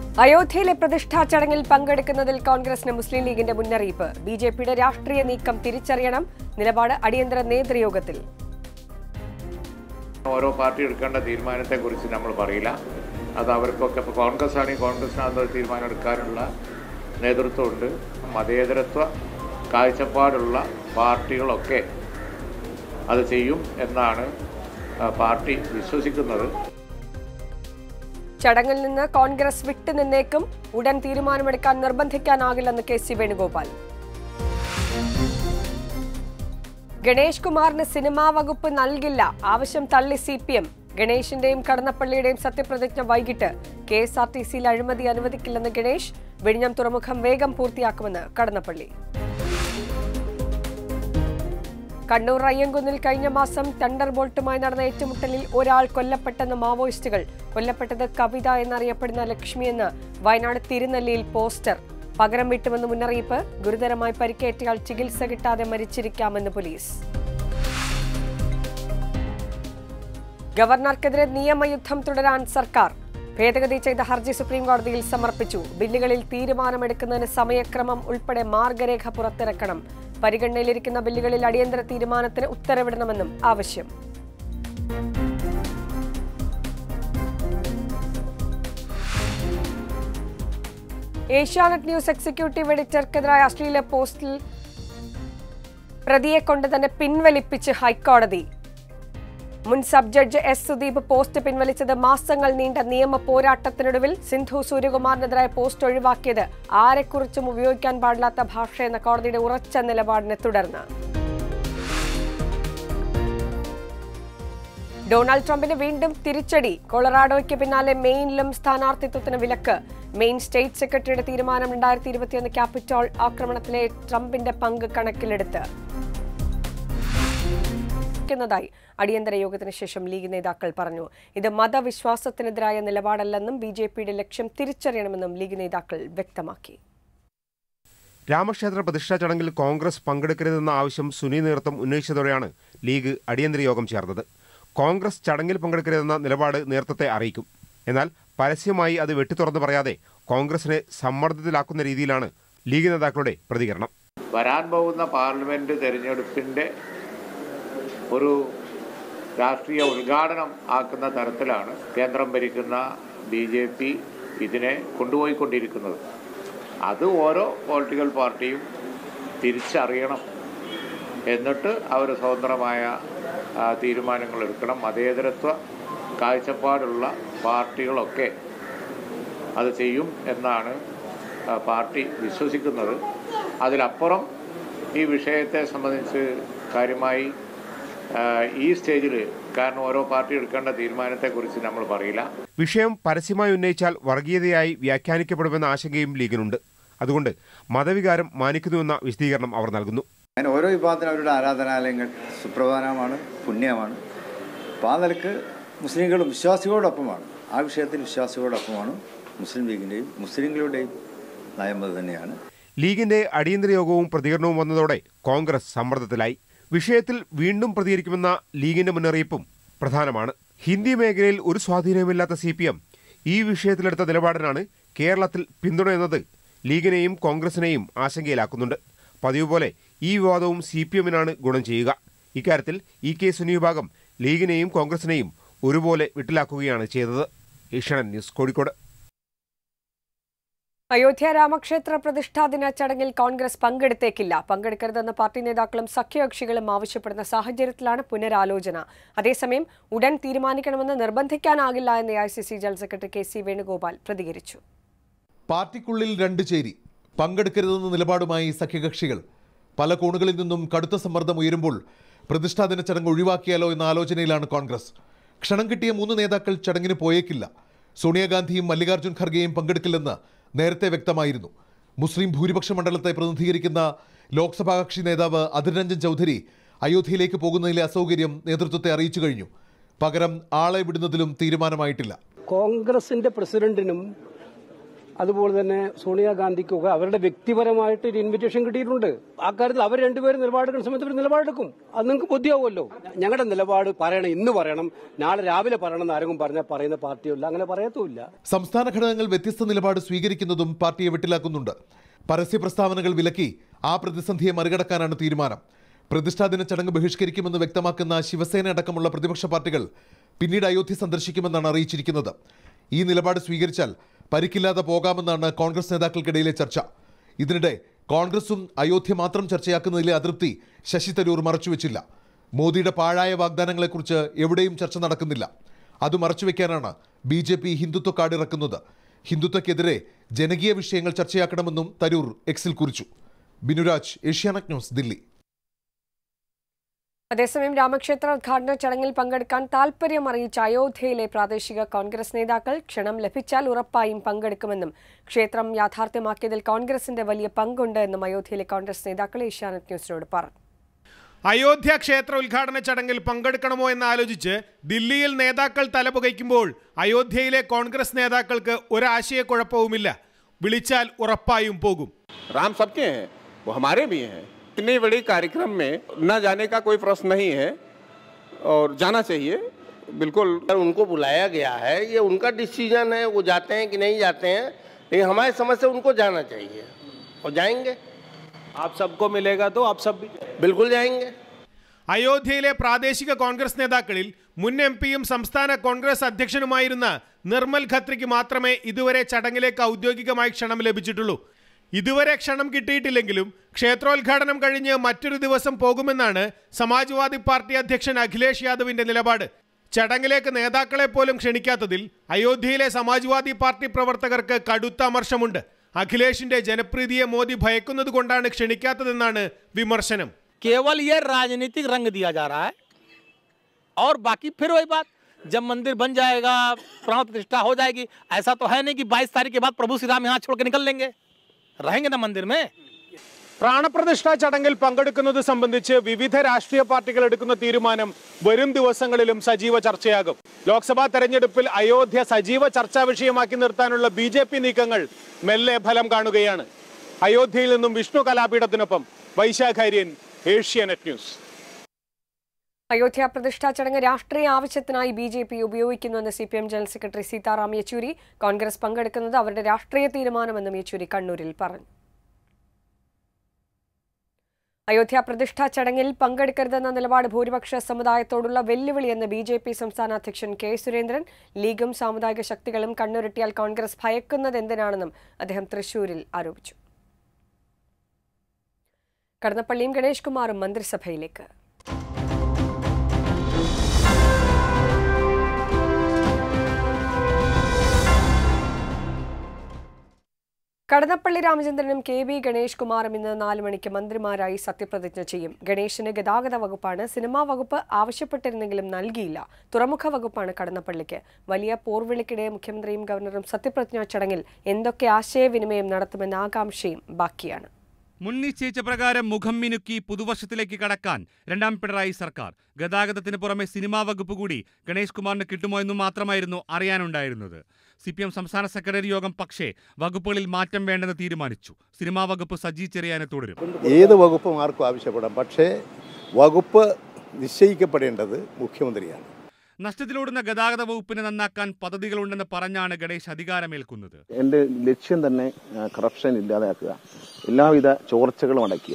അയോധ്യയിലെ പ്രതിഷ്ഠാ ചടങ്ങിൽ പങ്കെടുക്കുന്നതിൽ കോൺഗ്രസിന് മുസ്ലിം ലീഗിന്റെ മുന്നറിയിപ്പ് ബി ജെ പിയുടെ രാഷ്ട്രീയ നീക്കം തിരിച്ചറിയണം നിലപാട് അടിയന്തര നേതൃയോഗത്തിൽ ഓരോ പാർട്ടി എടുക്കേണ്ട തീരുമാനത്തെക്കുറിച്ച് നമ്മൾ പറയില്ല അത് അവർക്കൊക്കെ ഇപ്പോൾ കോൺഗ്രസ് ആണെങ്കിൽ കോൺഗ്രസിനകത്ത് ഒരു തീരുമാനം എടുക്കാനുള്ള നേതൃത്വമുണ്ട് മതേതരത്വ കാഴ്ചപ്പാടുള്ള പാർട്ടികളൊക്കെ അത് ചെയ്യും എന്നാണ് ആ, പാർട്ടി വിശ്വസിക്കുന്നത് ചടങ്ങിൽ നിന്ന് കോൺഗ്രസ് വിട്ടുനിന്നേക്കും ഉടൻ തീരുമാനമെടുക്കാൻ നിർബന്ധിക്കാനാകില്ലെന്ന് കെ സി വേണുഗോപാൽ ഗണേഷ് കുമാറിന് സിനിമാ വകുപ്പ് നൽകില്ല ആവശ്യം തള്ളി സി പി എം ഗണേഷിന്റെയും കടന്നപ്പള്ളിയുടെയും സത്യപ്രതിജ്ഞ വൈകിട്ട് കെ എസ് ആർ ടി സിയിൽ അഴിമതി അനുവദിക്കില്ലെന്ന് ഗണേഷ് വിഴിഞ്ഞം തുറമുഖം വേഗം പൂർത്തിയാക്കുമെന്ന് കടന്നപ്പള്ളി കണ്ണൂർ റയ്യങ്കുന്നിൽ കഴിഞ്ഞ മാസം തണ്ടർ ബോൾട്ടുമായി നടന്ന ഏറ്റുമുട്ടലിൽ ഒരാൾ കൊല്ലപ്പെട്ടെന്ന് മാവോയിസ്റ്റുകൾ കൊല്ലപ്പെട്ടത് കവിത എന്നറിയപ്പെടുന്ന ലക്ഷ്മിയെന്ന് വയനാട് തിരുനെല്ലിയിൽ പോസ്റ്റർ പകരം വീട്ടുമെന്ന് മുന്നറിയിപ്പ് ഗുരുതരമായി പരിക്കേറ്റയാൾ ചികിത്സ കിട്ടാതെ മരിച്ചിരിക്കാമെന്ന് പോലീസ് ഗവർണർക്കെതിരെ നിയമയുദ്ധം തുടരാൻ സർക്കാർ ഭേദഗതി ചെയ്ത ഹർജി സുപ്രീം കോടതിയിൽ സമർപ്പിച്ചു ബില്ലുകളിൽ തീരുമാനമെടുക്കുന്നതിന് സമയക്രമം ഉൾപ്പെടെ മാർഗരേഖ പുറത്തിറക്കണം പരിഗണനയിലിരിക്കുന്ന ബില്ലുകളിൽ അടിയന്തര തീരുമാനത്തിന് ഉത്തരവിടണമെന്നും ആവശ്യം ഏഷ്യാനെറ്റ് ന്യൂസ് എക്സിക്യൂട്ടീവ് എഡിറ്റർക്കെതിരായ അശ്ലീല പോസ്റ്റിൽ പ്രതിയെ കൊണ്ട് തന്നെ പിൻവലിപ്പിച്ച് ഹൈക്കോടതി മുൻ sub judge S Sudeep post പിൻവലിച്ചത് മാസങ്ങൾ നീണ്ട നിയമ പോരാട്ടത്തിനൊടുവിൽ സിന്ധു സൂര്യകുമാറിനെതിരായ പോസ്റ്റ് ഒഴിവാക്കിയത് ആരെക്കുറിച്ചും ഉപയോഗിക്കാൻ പാടില്ലാത്ത ഭാഷ എന്ന കോടതിയുടെ ഉറച്ച നിലപാടിനെ തുടർന്ന് ഡൊണാൾഡ് ട്രംപിന് വീണ്ടും തിരിച്ചടി കൊളറാഡോയ്ക്ക് പിന്നാലെ മെയിനിലും സ്ഥാനാർത്ഥിത്വത്തിന് വിലക്ക് മെയിൻ സ്റ്റേറ്റ് സെക്രട്ടറിയുടെ തീരുമാനം രണ്ടായിരത്തി ഇരുപത്തിയൊന്ന് ക്യാപിറ്റോൾ ആക്രമണത്തിലെ ട്രംപിന്റെ പങ്ക് കണക്കിലെടുത്ത് ായി അടിയന്തര യോഗത്തിന് ശേഷം ലീഗ് നേതാക്കൾ പറഞ്ഞു ഇത് മതവിശ്വാസത്തിനെതിരായ നിലപാടല്ലെന്നും ബി ജെ പിയുടെ ലക്ഷ്യം തിരിച്ചറിയണമെന്നും ലീഗ് നേതാക്കൾ വ്യക്തമാക്കി രാമക്ഷേത്ര പ്രതിഷ്ഠാ ചടങ്ങിൽ കോൺഗ്രസ് പങ്കെടുക്കരുതെന്ന ആവശ്യം സുനി നേതൃത്വം ഉന്നയിച്ചതോടെയാണ് ലീഗ് അടിയന്തര യോഗം ചേർന്നത് കോൺഗ്രസ് ചടങ്ങിൽ പങ്കെടുക്കരുതെന്ന നിലപാട് നേതൃത്വത്തെ അറിയിക്കും എന്നാൽ പരസ്യമായി അത് വെട്ടിത്തുറന്ന് പറയാതെ കോൺഗ്രസിനെ സമ്മർദ്ദത്തിലാക്കുന്ന രീതിയിലാണ് ലീഗ് നേതാക്കളുടെ പ്രതികരണം വരാൻ പോകുന്ന പാർലമെൻറ്റ് തെരഞ്ഞെടുപ്പിൻ്റെ ഒരു രാഷ്ട്രീയ ഉദ്ഘാടനം ആക്കുന്ന തരത്തിലാണ് കേന്ദ്രം ഭരിക്കുന്ന ബി ജെ പി ഇതിനെ കൊണ്ടുപോയിക്കൊണ്ടിരിക്കുന്നത് അത് ഓരോ പൊളിറ്റിക്കൽ പാർട്ടിയും തിരിച്ചറിയണം എന്നിട്ട് അവർ സ്വതന്ത്രമായ ആ, തീരുമാനങ്ങൾ എടുക്കണം മതേതരത്വ കാഴ്ചപ്പാടുള്ള പാർട്ടികളൊക്കെ അത് ചെയ്യും എന്നാണ് ആ, പാർട്ടി വിശ്വസിക്കുന്നത് അതിലപ്പുറം ഈ വിഷയത്തെ സംബന്ധിച്ച് കാര്യമായി ആ, ഈ സ്റ്റേജിൽ കാരണം ഓരോ പാർട്ടി എടുക്കേണ്ട തീരുമാനത്തെക്കുറിച്ച് നമ്മൾ പറയില്ല വിഷയം പരസ്യമായി ഉന്നയിച്ചാൽ വർഗീയതയായി വ്യാഖ്യാനിക്കപ്പെടുമെന്ന ആശങ്കയും ലീഗിനുണ്ട് അതുകൊണ്ട് മതവികാരം മാനിക്കുന്നുവെന്ന വിശദീകരണം അവർ നൽകുന്നു അങ്ങനെ ഓരോ വിഭാഗത്തിനും അവരുടെ ആരാധനാലയങ്ങൾ സുപ്രധാനമാണ് പുണ്യമാണ് അപ്പോൾ ആ നിലക്ക് മുസ്ലിങ്ങളും വിശ്വാസികളോടൊപ്പമാണ് ആ വിഷയത്തിൽ വിശ്വാസികളോടൊപ്പമാണ് മുസ്ലിം ലീഗിൻ്റെയും മുസ്ലിങ്ങളുടെയും നയം അത് തന്നെയാണ് ലീഗിന്റെ അടിയന്തര യോഗവും പ്രതികരണവും വന്നതോടെ കോൺഗ്രസ് സമ്മർദ്ദത്തിലായി വിഷയത്തിൽ വീണ്ടും പ്രതികരിക്കുമെന്ന ലീഗിന്റെ മുന്നറിയിപ്പും പ്രധാനമാണ് ഹിന്ദി മേഖലയിൽ ഒരു സ്വാധീനവുമില്ലാത്ത സി പി എം ഈ വിഷയത്തിലെടുത്ത നിലപാടിനാണ് കേരളത്തിൽ പിന്തുണ എന്നത് ലീഗിനെയും കോൺഗ്രസിനെയും ആശങ്കയിലാക്കുന്നുണ്ട് പതിവ് പോലെ ഈ വിവാദവും സി പി എമ്മിനാണ് ഗുണം ചെയ്യുക ഇക്കാര്യത്തിൽ ഇ കെ സുനി വിഭാഗം ലീഗിനെയും കോൺഗ്രസിനെയും ഒരുപോലെ വിട്ടിലാക്കുകയാണ് ചെയ്തത് ഏഷ്യാനെറ്റ് ന്യൂസ് കോഴിക്കോട് അയോധ്യ രാമക്ഷേത്ര പ്രതിഷ്ഠാ ദിന ചടങ്ങിൽ കോൺഗ്രസ് പങ്കെടുത്തേക്കില്ല പങ്കെടുക്കരുതെന്ന് പാർട്ടി നേതാക്കളും സഖ്യകക്ഷികളും ആവശ്യപ്പെടുന്ന സാഹചര്യത്തിലാണ് പുനരാലോചന അതേസമയം ഉടൻ തീരുമാനിക്കണമെന്ന് നിർബന്ധിക്കാനാകില്ല എന്ന് A I C C general secretary K C Venugopal പ്രതികരിച്ചു പാർട്ടിക്കുള്ളിൽ രണ്ട് ചേരി പങ്കെടുക്കരുതെന്ന നിലപാടുമായി സഖ്യകക്ഷികൾ പല കോണുകളിൽ നിന്നും കടുത്ത സമ്മർദ്ദം ഉയരുമ്പോൾ പ്രതിഷ്ഠാദിന ചടങ്ങ് ഒഴിവാക്കിയാലോ എന്ന ആലോചനയിലാണ് കോൺഗ്രസ് ക്ഷണം കിട്ടിയ മൂന്ന് നേതാക്കൾ ചടങ്ങിന് പോയേക്കില്ല സോണിയാഗാന്ധിയും മല്ലികാർജ്ജുൻ ഖർഗെയും പങ്കെടുക്കില്ലെന്ന് നേരത്തെ വ്യക്തമായിരുന്നു മുസ്ലിം ഭൂരിപക്ഷ മണ്ഡലത്തെ പ്രതിനിധീകരിക്കുന്ന ലോക്സഭാ കക്ഷി നേതാവ് അധിർ രഞ്ജൻ ചൗധരി അയോധ്യയിലേക്ക് പോകുന്നതിലെ അസൗകര്യം നേതൃത്വത്തെ അറിയിച്ചു കഴിഞ്ഞു പകരം ആളെ വിടുന്നതിലും തീരുമാനമായിട്ടില്ല കോൺഗ്രസിന്റെ പ്രസിഡന്റിനും അതുപോലെ തന്നെ സോണിയാഗാന്ധിക്കൊക്കെ അവരുടെ വ്യക്തിപരമായിട്ട് ഒരു ഇൻവിറ്റേഷൻ കിട്ടിയിട്ടുണ്ട് ആ കാര്യത്തിൽ അവർ രണ്ടുപേരും നിലപാടെടുക്കുന്ന സമയത്ത് അവർ നിലപാടെടുക്കും അത് നിങ്ങൾക്ക് ബുദ്ധിയാവുമല്ലോ ഞങ്ങളുടെ നിലപാട് പറയണം ഇന്ന് പറയണം നാളെ രാവിലെ പറയണം എന്ന് ആരെങ്കിലും പറഞ്ഞാൽ പറയുന്ന പാർട്ടിയല്ല അങ്ങനെ പറയത്തുമില്ല സംസ്ഥാന ഘടകങ്ങൾ വ്യത്യസ്ത നിലപാട് സ്വീകരിക്കുന്നതും പാർട്ടിയെ വെട്ടിലാക്കുന്നുണ്ട് പരസ്യ പ്രസ്താവനകൾ വിലക്കി ആ പ്രതിസന്ധിയെ മറികടക്കാനാണ് തീരുമാനം പ്രതിഷ്ഠാദിന ചടങ്ങ് ബഹിഷ്കരിക്കുമെന്ന് വ്യക്തമാക്കുന്ന ശിവസേന അടക്കമുള്ള പ്രതിപക്ഷ പാർട്ടികൾ പിന്നീട് അയോധ്യ സന്ദർശിക്കുമെന്നാണ് അറിയിച്ചിരിക്കുന്നത് ഈ നിലപാട് സ്വീകരിച്ചാൽ പരിക്കില്ലാതെ പോകാമെന്നാണ് കോൺഗ്രസ് നേതാക്കൾക്കിടയിലെ ചർച്ച ഇതിനിടെ കോൺഗ്രസും അയോധ്യ മാത്രം ചർച്ചയാക്കുന്നതിലെ അതൃപ്തി ശശി തരൂർ മറച്ചുവെച്ചില്ല മോദിയുടെ പാഴായ വാഗ്ദാനങ്ങളെക്കുറിച്ച് എവിടെയും ചർച്ച നടക്കുന്നില്ല അത് മറച്ചുവെക്കാനാണ് B J P Hindutva card ഇറക്കുന്നത് ഹിന്ദുത്വക്കെതിരെ ജനകീയ വിഷയങ്ങൾ ചർച്ചയാക്കണമെന്നും തരൂർ എക്സിൽ കുറിച്ചു ബിനുരാജ് ഏഷ്യാനെറ്റ് ന്യൂസ് ദില്ലി അതേസമയം രാമക്ഷേത്ര ഉദ്ഘാടന ചടങ്ങിൽ പങ്കെടുക്കാൻ താൽപര്യം അറിയിച്ച അയോധ്യയിലെ പ്രാദേശിക കോൺഗ്രസ് നേതാക്കൾ ക്ഷണം ലഭിച്ചാൽ ഉറപ്പായും പങ്കെടുക്കുമെന്നും ക്ഷേത്രം യാഥാർത്ഥ്യമാക്കിയതിൽ കോൺഗ്രസിന്റെ വലിയ പങ്കുണ്ട് എന്നും അയോധ്യയിലെ കോൺഗ്രസ് നേതാക്കൾ ഏഷ്യാനെറ്റ് ന്യൂസിനോട് പറഞ്ഞു അയോധ്യ ക്ഷേത്ര ഉദ്ഘാടന ചടങ്ങിൽ പങ്കെടുക്കണമോ എന്ന് ആലോചിച്ച് ദില്ലിയിൽ നേതാക്കൾ തലപുകയ്ക്കുമ്പോൾ അയോധ്യയിലെ കോൺഗ്രസ് നേതാക്കൾക്ക് ഒരാശയക്കുഴപ്പവുമില്ല വിളിച്ചാൽ ഉറപ്പായും പോകും राम सबके हैं वो हमारे भी हैं इतने बड़े कार्यक्रम में न जाने का कोई प्रश्न नहीं है और जाना चाहिए बिल्कुल उनको बुलाया गया है ये उनका डिसीजन है वो जाते हैं कि नहीं जाते हैं लेकिन हमारी समझ से उनको जाना चाहिए और जाएंगे आप सबको मिलेगा तो आप सब भी बिल्कुल जाएंगे അയോധ്യയിലെ പ്രാദേശിക കോൺഗ്രസ് നേതാക്കളിൽ മുൻ എം പിയും സംസ്ഥാന കോൺഗ്രസ് അധ്യക്ഷനുമായിരുന്ന നിർമ്മൽ ഖത്രിക്ക് മാത്രമേ ഇതുവരെ ചടങ്ങിലേക്ക് ഔദ്യോഗികമായി ക്ഷണം ലഭിച്ചിട്ടുള്ളൂ ഇതുവരെ ക്ഷണം കിട്ടിയിട്ടില്ലെങ്കിലും ക്ഷേത്രോദ്ഘാടനം കഴിഞ്ഞ് മറ്റൊരു ദിവസം പോകുമെന്നാണ് സമാജ്വാദി പാർട്ടി അധ്യക്ഷൻ അഖിലേഷ് യാദവിന്റെ നിലപാട് ചടങ്ങിലേക്ക് നേതാക്കളെ പോലും ക്ഷണിക്കാത്തതിൽ അയോധ്യയിലെ സമാജ്വാദി പാർട്ടി പ്രവർത്തകർക്ക് കടുത്ത അമർഷമുണ്ട് അഖിലേഷിന്റെ ജനപ്രീതിയെ മോദി ഭയക്കുന്നത് കൊണ്ടാണ് ക്ഷണിക്കാത്തതെന്നാണ് വിമർശനം केवल ये राजनीतिक रंग दिया जा रहा है और बाकी फिर वही बात जब मंदिर बन जाएगा प्राण प्रतिष्ठा हो जाएगी ऐसा तो है नहीं कि 22 तारीख के बाद प्रभु श्री राम यहाँ छोड़ के निकल लेंगे रहेंगे ना मंदिर में പ്രാണപ്രതിഷ്ഠാ ചടങ്ങിൽ പങ്കെടുക്കുന്നത് സംബന്ധിച്ച് വിവിധ രാഷ്ട്രീയ പാർട്ടികൾ എടുക്കുന്ന തീരുമാനം വരും ദിവസങ്ങളിലും സജീവ ചർച്ചയാകും ലോക്സഭാ തെരഞ്ഞെടുപ്പിൽ അയോധ്യ സജീവ ചർച്ചാ വിഷയമാക്കി നിർത്താനുള്ള ബി ജെ പി നീക്കങ്ങൾ മെല്ലെ ഫലം കാണുകയാണ് അയോധ്യയിൽ നിന്നും വിഷ്ണു കലാപീഠത്തിനൊപ്പം വൈശാഖാര്യൻ ഏഷ്യാനെറ്റ് ന്യൂസ് അയോധ്യ പ്രതിഷ്ഠാ ചടങ്ങ് രാഷ്ട്രീയ ആവശ്യത്തിനായി ബി ജെ പി ഉപയോഗിക്കുന്നുവെന്ന് C P M general secretary Sitaram Yechury Congress പങ്കെടുക്കുന്നത് അവരുടെ രാഷ്ട്രീയ തീരുമാനമെന്നും യെച്ചൂരി കണ്ണൂരിൽ പറഞ്ഞു അയോധ്യ പ്രതിഷ്ഠാ ചടങ്ങിൽ പങ്കെടുക്കരുതെന്ന നിലപാട് ഭൂരിപക്ഷ സമുദായത്തോടുള്ള വെല്ലുവിളിയെന്ന് ബി ജെ പി സംസ്ഥാന അധ്യക്ഷൻ കെ സുരേന്ദ്രൻ ലീഗും സാമുദായിക ശക്തികളും കണ്ണുരുട്ടിയാൽ കോൺഗ്രസ് ഭയക്കുന്നത് എന്തിനാണെന്നും അദ്ദേഹം തൃശൂരിൽ ആരോപിച്ചു കടന്നപ്പള്ളിയും ഗണേഷ് കുമാറും മന്ത്രിസഭയിലേക്ക് കടന്നപ്പള്ളി രാമചന്ദ്രനും കെ വി ഗണേഷ് കുമാറും ഇന്ന് നാല് മണിക്ക് മന്ത്രിമാരായി സത്യപ്രതിജ്ഞ ചെയ്യും ഗണേശന് ഗതാഗത വകുപ്പാണ് സിനിമാ വകുപ്പ് ആവശ്യപ്പെട്ടിരുന്നെങ്കിലും നൽകിയില്ല തുറമുഖ വകുപ്പാണ് കടന്നപ്പള്ളിക്ക് വലിയ പോർവിളിക്കിടെ മുഖ്യമന്ത്രിയും ഗവർണറും സത്യപ്രതിജ്ഞാ ചടങ്ങിൽ എന്തൊക്കെ ആശയവിനിമയം നടത്തുമെന്ന ആകാംക്ഷയും ബാക്കിയാണ് മുൻ നിശ്ചയിച്ച പ്രകാരം മുഖം മിനുക്കി പുതുവർഷത്തിലേക്ക് കടക്കാൻ രണ്ടാം പിണറായി സർക്കാർ ഗതാഗതത്തിന് പുറമെ സിനിമാ വകുപ്പ് കൂടി ഗണേഷ് കുമാറിന് കിട്ടുമോ എന്നും മാത്രമായിരുന്നു അറിയാനുണ്ടായിരുന്നത് സി പി എം സംസ്ഥാന സെക്രട്ടറി യോഗം പക്ഷേ വകുപ്പുകളിൽ മാറ്റം വേണ്ടെന്ന് തീരുമാനിച്ചു സിനിമാ വകുപ്പ് സജി ചെറിയാനെ തുടരും ഏത് വകുപ്പും ആർക്കും ആവശ്യപ്പെടാം പക്ഷേ വകുപ്പ് നിശ്ചയിക്കപ്പെടേണ്ടത് മുഖ്യമന്ത്രിയാണ് നഷ്ടത്തിലോടുന്ന ഗതാഗത വകുപ്പിനെ നന്നാക്കാൻ പദ്ധതികളുണ്ടെന്ന് പറഞ്ഞാണ് ഗണേഷ് അധികാരമേൽക്കുന്നത് എൻ്റെ ലക്ഷ്യം തന്നെ കറപ്ഷൻ ഇല്ലാതാക്കുക എല്ലാവിധ ചോർച്ചകളും അടയ്ക്കുക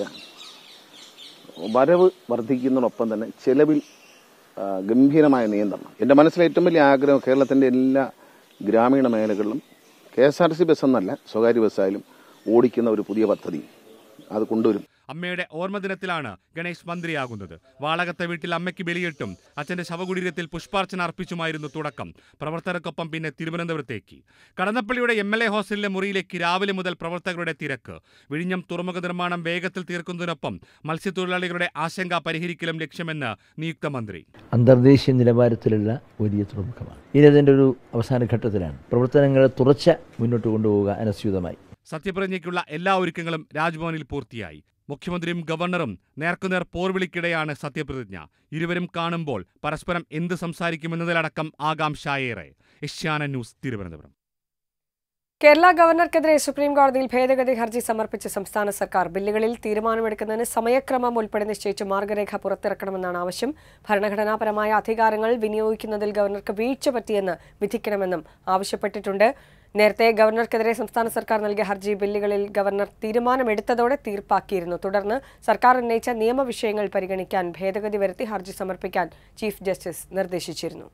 വരവ് വർദ്ധിക്കുന്നതോടൊപ്പം തന്നെ ചെലവിൽ ആ, ഗംഭീരമായ നിയന്ത്രണം എൻ്റെ മനസ്സിലെ ഏറ്റവും വലിയ ആഗ്രഹം കേരളത്തിൻ്റെ എല്ലാ ഗ്രാമീണ മേഖലകളിലും K S R C bus എന്നല്ല സ്വകാര്യ ബസ്സായാലും ഓടിക്കുന്ന ഒരു പുതിയ പദ്ധതി അത് കൊണ്ടുവരും അമ്മയുടെ ഓർമ്മദിനത്തിലാണ് ഗണേഷ് മന്ത്രിയാകുന്നത് വാളകത്തെ വീട്ടിൽ അമ്മയ്ക്ക് ബലിയിട്ടും അച്ഛന്റെ ശവകുടീരത്തിൽ പുഷ്പാർച്ചന അർപ്പിച്ചുമായിരുന്നു തുടക്കം പ്രവർത്തകർക്കൊപ്പം പിന്നെ തിരുവനന്തപുരത്തേക്ക് കടന്നപ്പള്ളിയുടെ എം എൽ എ ഹോസ്റ്റലിലെ മുറിയിലേക്ക് രാവിലെ മുതൽ പ്രവർത്തകരുടെ തിരക്ക് വിഴിഞ്ഞം തുറമുഖ നിർമ്മാണം വേഗത്തിൽ തീർക്കുന്നതിനൊപ്പം മത്സ്യത്തൊഴിലാളികളുടെ ആശങ്ക പരിഹരിക്കലും ലക്ഷ്യമെന്ന് നിയുക്ത മന്ത്രി അന്തർദേശീയ നിലവാരത്തിലുള്ള വലിയ തുറമുഖമാണ് ഇനി അതിൻ്റെ ഒരു അവസാന ഘട്ടത്തിലാണ് പ്രവർത്തനങ്ങളെ തുറച്ച മുന്നോട്ട് കൊണ്ടുപോവുക അനസ്യൂതമായി സത്യപ്രതിജ്ഞയ്ക്കുള്ള എല്ലാ ഒരുക്കങ്ങളും രാജ്ഭവനിൽ പൂർത്തിയായി മുഖ്യമന്ത്രിയും ഗവർണറും നേർക്കുനേർ പോർവിളിക്കിടെയാണ് സത്യപ്രതിജ്ഞ ഇരുവരും കാണുമ്പോൾ പരസ്പരം എന്ത് സംസാരിക്കുമെന്നതിലടക്കം ആകാംക്ഷയേറെ ഏഷ്യാന ന്യൂസ് തിരുവനന്തപുരം കേരള ഗവർണർക്കെതിരെ സുപ്രീം കോടതിയിൽ ഭേദഗതി ഹർജി സമർപ്പിച്ച സംസ്ഥാന സർക്കാർ ബില്ലുകളിൽ തീരുമാനമെടുക്കുന്നതിന് സമയക്രമം ഉൾപ്പെടെ നിശ്ചയിച്ച് മാർഗരേഖ പുറത്തിറക്കണമെന്നാണ് ആവശ്യം ഭരണഘടനാപരമായ അധികാരങ്ങൾ വിനിയോഗിക്കുന്നതിൽ ഗവർണർക്ക് വീഴ്ച പറ്റിയെന്ന് വിധിക്കണമെന്നും ആവശ്യപ്പെട്ടിട്ടുണ്ട് നേരത്തെ ഗവർണർക്കെതിരെ സംസ്ഥാന സർക്കാർ നൽകിയ ഹർജി ബില്ലുകളിൽ ഗവർണർ തീരുമാനമെടുത്തതോടെ തീർപ്പാക്കിയിരുന്നു തുടർന്ന് സർക്കാർ ഉന്നയിച്ച നിയമവിഷയങ്ങൾ പരിഗണിക്കാൻ ഭേദഗതി വരുത്തി ഹർജി സമർപ്പിക്കാൻ ചീഫ് ജസ്റ്റിസ് നിർദ്ദേശിച്ചിരുന്നു